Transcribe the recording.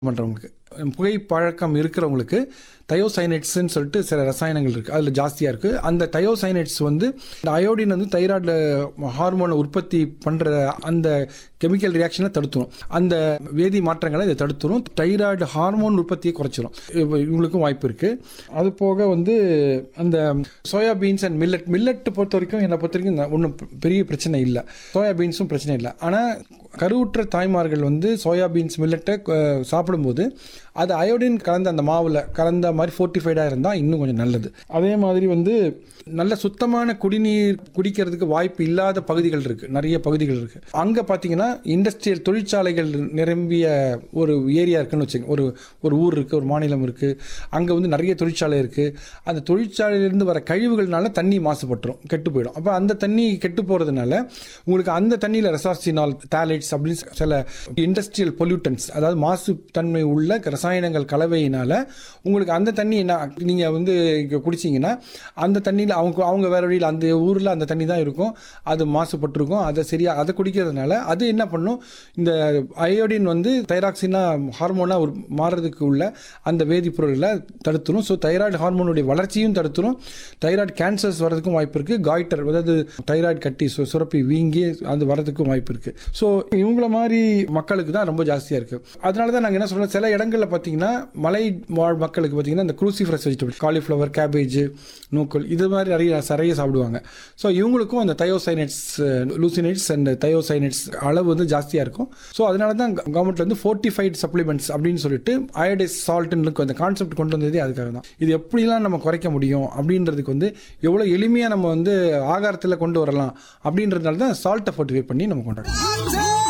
பண்ணுறவங்களுக்கு புகை பழக்கம் இருக்கிறவங்களுக்கு தயோசைனேட்ஸ்ன்னு சொல்லிட்டு சில ரசாயனங்கள் இருக்குது அதில் ஜாஸ்தியாக இருக்குது அந்த தயோசைனேட்ஸ் வந்து இந்த அயோடின் வந்து தைராய்டில் ஹார்மோனை உற்பத்தி பண்ணுற அந்த கெமிக்கல் ரியாக்ஷனை தடுத்துரும் அந்த வேதி மாற்றங்களை இதை தடுத்துரும் தைராய்டு ஹார்மோன் உற்பத்தியை குறைச்சிரும் இப்ப இவங்களுக்கும் வாய்ப்பு இருக்குது அது போக வந்து அந்த soya beans and millet millet பொறுத்த வரைக்கும் என்னை பொறுத்த வரைக்கும் ஒன்றும் பெரிய பிரச்சனை இல்லை சோயா பீன்ஸும் பிரச்சனை இல்லை ஆனால் கருவுற்ற தாய்மார்கள் வந்து சோயா பீன்ஸ் மில்லட்டை அஹ், சாப்பிடும்போது அது அயோடின் கலந்த அந்த மாவில் கலந்த மாதிரி ஃபோர்ட்டிஃபைடாக இருந்தால் இன்னும் கொஞ்சம் நல்லது அதே மாதிரி வந்து நல்ல சுத்தமான குடிநீர் குடிக்கிறதுக்கு வாய்ப்பு இல்லாத பகுதிகள் இருக்குது நிறைய பகுதிகள் இருக்குது அங்கே பார்த்தீங்கன்னா இண்டஸ்ட்ரியல் தொழிற்சாலைகள் நிரம்பிய ஒரு ஏரியா இருக்குன்னு வச்சுங்க ஒரு ஒரு ஊர் இருக்குது ஒரு மாநிலம் இருக்குது அங்கே வந்து நிறைய தொழிற்சாலை இருக்குது அந்த தொழிற்சாலையிலேருந்து வர கழிவுகள்னால தண்ணி மாசுபட்டுரும் கெட்டு போயிடும் அப்போ அந்த தண்ணி கெட்டு போகிறதுனால உங்களுக்கு அந்த தண்ணியில் ரெசார்சினால் டேலட்ஸ் அப்படின்னு சில இண்டஸ்ட்ரியல் பொல்யூட்டன்ஸ் அதாவது மாசு தன்மை உள்ள ரசாயனங்கள் கலவையினால உங்களுக்கு அந்த தண்ணி என்ன நீங்கள் வந்து இங்கே குடிச்சிங்கன்னா அந்த தண்ணியில் அவங்க அவங்க வேற வழியில் அந்த ஊரில் அந்த தண்ணி தான் இருக்கும் அது மாசுபட்டிருக்கும் அதை சரியா அதை குடிக்கிறதுனால அது என்ன பண்ணும் இந்த அயோடின் வந்து தைராக்சினா ஹார்மோனாக ஒரு மாறுறதுக்கு உள்ள அந்த வேதிப்பொருள்களை தடுத்துரும் ஸோ தைராய்டு ஹார்மோனுடைய வளர்ச்சியும் தடுத்துரும் தைராய்டு கேன்சர்ஸ் வரதுக்கும் வாய்ப்பு இருக்குது காய்டர் அதாவது தைராய்டு கட்டி சு- சுரப்பி வீங்கி அது வரதுக்கும் வாய்ப்பு இருக்குது ஸோ இவங்கள மாதிரி மக்களுக்கு தான் ரொம்ப ஜாஸ்தியாக இருக்குது அதனால தான் நாங்கள் என்ன சொல்கிறோம் சில இடங்களில் பார்த்தீங்கன்னா மலை வாழ் மக்களுக்கு பார்த்தீங்கன்னா இந்த க்ரூசிஃபரஸ் வெஜிடபிள் காலிஃப்ளவர் கேபேஜ் நூக்கல் இது மாதிரி நிறைய நிறைய சாப்பிடுவாங்க ஸோ இவங்களுக்கும் அந்த தயோசைனேட்ஸ் லூசினேட்ஸ் அண்ட் தயோசைனேட்ஸ் அளவு வந்து ஜாஸ்தியாக இருக்கும் ஸோ அதனால தான் கவர்மெண்ட்ல வந்து ஃபோர்ட்டிஃபைட் சப்ளிமெண்ட்ஸ் அப்படின்னு சொல்லிட்டு அயோடைஸ் சால்ட்னு அந்த கான்செப்ட் கொண்டு வந்ததே அதுக்காக தான் இது எப்படிலாம் நம்ம குறைக்க முடியும் அப்படின்றதுக்கு வந்து எவ்வளோ எளிமையாக நம்ம வந்து ஆகாரத்தில் கொண்டு வரலாம் அப்படின்றதுனால தான் சால்ட்டை ஃபோர்ட்டிஃபை பண்ணி நம்ம கொண்டாடுறோம்